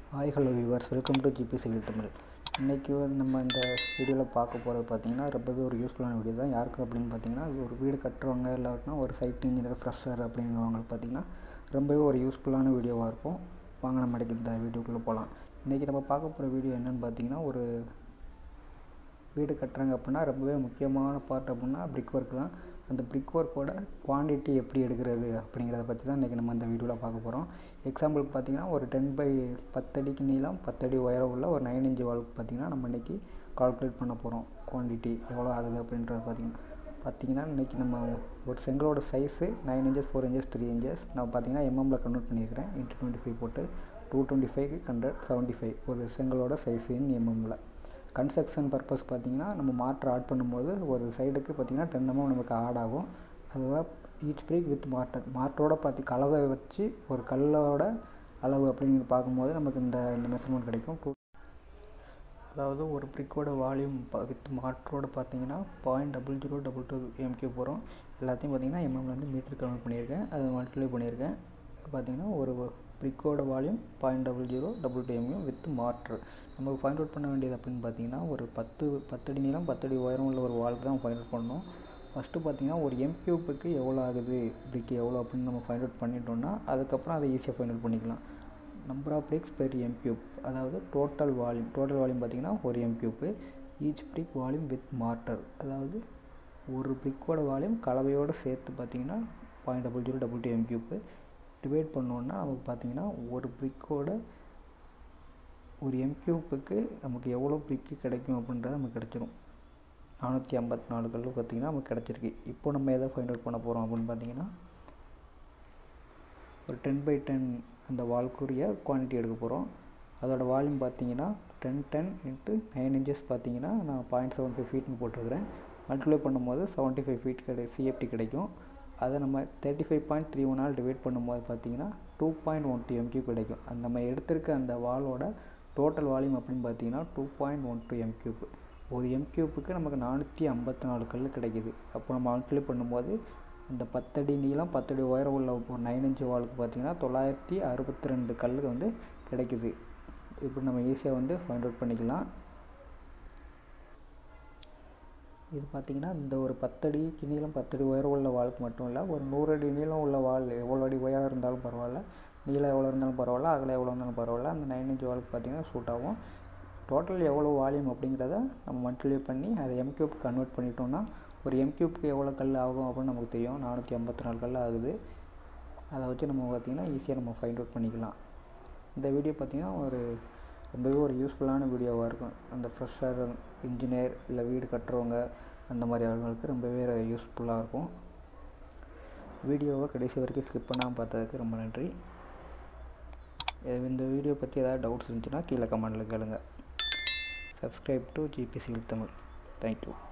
hi hello viewers welcome to GP civil Tamil இன்றைக்கி வந்து நம்ம இந்த வீடியோவில் பார்க்க போகிறது பார்த்திங்கன்னா ரொம்பவே ஒரு யூஸ்ஃபுல்லான வீடியோ தான் யாருக்கு அப்படின்னு பார்த்தீங்கன்னா ஒரு வீடு கட்டுறவங்க இல்லாட்டினா ஒரு சைட் இன்ஜினியர் ஃப்ரெஷர் அப்படிங்கிறவங்களுக்கு பார்த்திங்கன்னா ரொம்பவே ஒரு யூஸ்ஃபுல்லான வீடியோவாக இருக்கும் வாங்க நம்ம இன்றைக்கி இந்த வீடியோக்குள்ளே போகலாம் இன்றைக்கி நம்ம பார்க்க போகிற வீடியோ என்னென்னு பார்த்தீங்கன்னா ஒரு வீடு கட்டுறாங்க அப்படின்னா ரொம்பவே முக்கியமான பார்ட் அப்படின்னா பிரிக் ஒர்க் தான் அந்த பிரிக் ஒர்க்கோட குவான்டிட்டி எப்படி எடுக்கிறது அப்படிங்கிறத பற்றி தான் இன்றைக்கி நம்ம இந்த வீடியோவில் பார்க்க போகிறோம் எக்ஸாம்பிளுக்கு பார்த்தீங்கன்னா ஒரு டென் பை பத்தடிக்கு நீளம் பத்தடி உயரம் உள்ள ஒரு நைன் இன்ச்சு வால்க்கு பார்த்திங்கன்னா நம்ம இன்றைக்கி கால்குலேட் பண்ண போகிறோம் குவான்டிட்டி எவ்வளோ ஆகுது அப்படின்றது பார்த்திங்கன்னா பார்த்திங்கன்னா இன்றைக்கி நம்ம ஒரு செங்கலோட size nine inches four inches three inches நான் பார்த்திங்கன்னா எம்எம்மில் கன்வெர்ட் பண்ணியிருக்கிறேன் இன்ட்டு டுவெண்ட்டி ஃபைவ் போட்டு டூ டுவெண்ட்டி ஃபைவ்க்கு ஹண்ட்ரட் செவன்ட்டி ஃபைவ் ஒரு செங்கலோட சைஸு இன் எம்எம்மில் கன்ஸ்ட்ரக்ஷன் பர்பஸ் பார்த்திங்கன்னா நம்ம மாற்று ஆட் பண்ணும்போது ஒரு சைடுக்கு பார்த்திங்கன்னா டென் எம்எம் நமக்கு ஆட் ஆகும் அதுதான் ஈச் பிரேக் வித் மார்டர் மார்ட்டரோட பார்த்தி கலவை வச்சு ஒரு கல்லோட அளவு அப்படிங்கிறது பார்க்கும்போது நமக்கு இந்த இந்த மெஷர்மெண்ட் கிடைக்கும் டூ அதாவது ஒரு பிரிக்கோட வால்யூம் வித் மாற்றோட பார்த்தீங்கன்னா point double zero double two m cube போகிறோம் எல்லாத்தையும் பார்த்தீங்கன்னா எம்எம்லேருந்து மீட்டர் கன்வெர்ட் பண்ணியிருக்கேன் அதை மல்டிப்ளை பண்ணியிருக்கேன் பார்த்தீங்கன்னா ஒரு பிரிக்கோட volume point double zero double two எம்யூ வித் மாற்று நம்ம ஃபைண்ட் அவுட் பண்ண வேண்டியது அப்படின்னு பார்த்தீங்கன்னா ஒரு பத்து பத்தடி நீளம் பத்தடி உயரம் உள்ள ஒரு வால்க்கு தான் ஃபைண்ட் அவுட் பண்ணணும் ஃபஸ்ட்டு பார்த்தீங்கன்னா ஒரு எம்கியூப்புக்கு எவ்வளோ ஆகுது பிரிக் எவ்வளோ அப்படின்னு நம்ம ஃபைண்ட் அவுட் பண்ணிட்டோம்னா அதுக்கப்புறம் அதை ஈஸியாக ஃபைண்ட் அவுட் பண்ணிக்கலாம் number of bricks per m cube அதாவது டோட்டல் வால்யூம் டோட்டல் வால்யூம் பார்த்திங்கன்னா ஒரு m cube each brick volume with mortar அதாவது ஒரு பிரிக்கோட வால்யூம் கலவையோடு சேர்த்து பார்த்திங்கன்னா point double zero double two m cube divide பண்ணோன்னா நமக்கு பார்த்திங்கன்னா ஒரு பிரிக்கோட ஒரு எம்கியூப்புக்கு நமக்கு எவ்வளோ பிரிக்கு கிடைக்கும் அப்படின்றது நமக்கு கிடச்சிரும் நானூற்றி ஐம்பத்தி நாலு கல் பார்த்திங்கன்னா நமக்கு கிடச்சிருக்கு இப்போ நம்ம எதை ஃபைண்ட் அவுட் பண்ண போகிறோம் அப்படின்னு பார்த்தீங்கன்னா ஒரு டென் பை டென் அந்த வால்க்குரிய குவான்டிட்டி எடுக்க போகிறோம் அதோட வால்யூம் பார்த்தீங்கன்னா ten ten into nine inches பார்த்தீங்கன்னா நான் பாயிண்ட் செவன் ஃபைவ் ஃபீட்னு போட்டிருக்கிறேன் மல்டிப்ளை பண்ணும்போது செவன்ட்டி ஃபைவ் ஃபீட் கிடை சிஎஃப்டி கிடைக்கும் அதை நம்ம தேர்ட்டி ஃபைவ் பாயிண்ட் த்ரீ ஒன்னால் டிவைட் பண்ணும்போது பார்த்தீங்கன்னா two point one two m cube கிடைக்கும் அந்த நம்ம எடுத்திருக்க அந்த வாலோட டோட்டல் வால்யூம் அப்படின்னு பார்த்தீங்கன்னா two point one two m cube ஒரு எம்கியூப்புக்கு நமக்கு நானூற்றி ஐம்பத்தி நாலு கல் கிடைக்கிது அப்போ நம்ம மல்டிப்ளை பண்ணும்போது அந்த பத்தடி நீளம் பத்தடி உயரம் உள்ள ஒரு நைன் இன்ச்சு வாலுக்கு பார்த்திங்கன்னா தொள்ளாயிரத்தி அறுபத்தி ரெண்டு கல் வந்து கிடைக்குது இப்படி நம்ம ஈஸியாக வந்து ஃபைண்ட் அவுட் பண்ணிக்கலாம் இது பார்த்திங்கன்னா இந்த ஒரு பத்தடிக்கு நீளம் பத்தடி உயரம் உள்ள வாளுக்கு மட்டும் இல்லை ஒரு நூறு அடி நீளம் உள்ள வால் எவ்வளோ அடி உயரம் இருந்தாலும் பரவாயில்ல நீளம் எவ்வளோ இருந்தாலும் பரவாயில்ல அகலம் எவ்வளோ இருந்தாலும் பரவாயில்ல அந்த நைன் இன்ச் வாலுக்கு பார்த்திங்கன்னா சூட் ஆகும் டோட்டல் எவ்வளோ வால்யூம் அப்படிங்கிறத நம்ம மல்டிப்ளை பண்ணி அதை எம்கியூப் கன்வெர்ட் பண்ணிட்டோம்னா ஒரு எம்கியூப்க்கு எவ்வளோ கல் ஆகும் அப்படின்னு நமக்கு தெரியும் நானூற்றி ஐம்பத்தி நாலு கல் ஆகுது அதை வச்சு நம்ம பார்த்திங்கன்னா ஈஸியாக நம்ம ஃபைண்ட் அவுட் பண்ணிக்கலாம் இந்த வீடியோ பார்த்திங்கன்னா ஒரு ரொம்பவே ஒரு யூஸ்ஃபுல்லான வீடியோவாக இருக்கும் அந்த ஃப்ரெஷர் இன்ஜினியர் இல்லை வீடு கட்டுறவங்க அந்த மாதிரி ஆளுங்களுக்கு ரொம்பவே யூஸ்ஃபுல்லாக இருக்கும் வீடியோவை கடைசி வரைக்கும் ஸ்கிப் பண்ணாமல் பார்த்ததுக்கு ரொம்ப நன்றி இந்த வீடியோ பற்றி ஏதாவது டவுட்ஸ் இருந்துச்சுன்னா கீழே கமெண்டில் கேளுங்க subscribe to GP civil Tamil thank you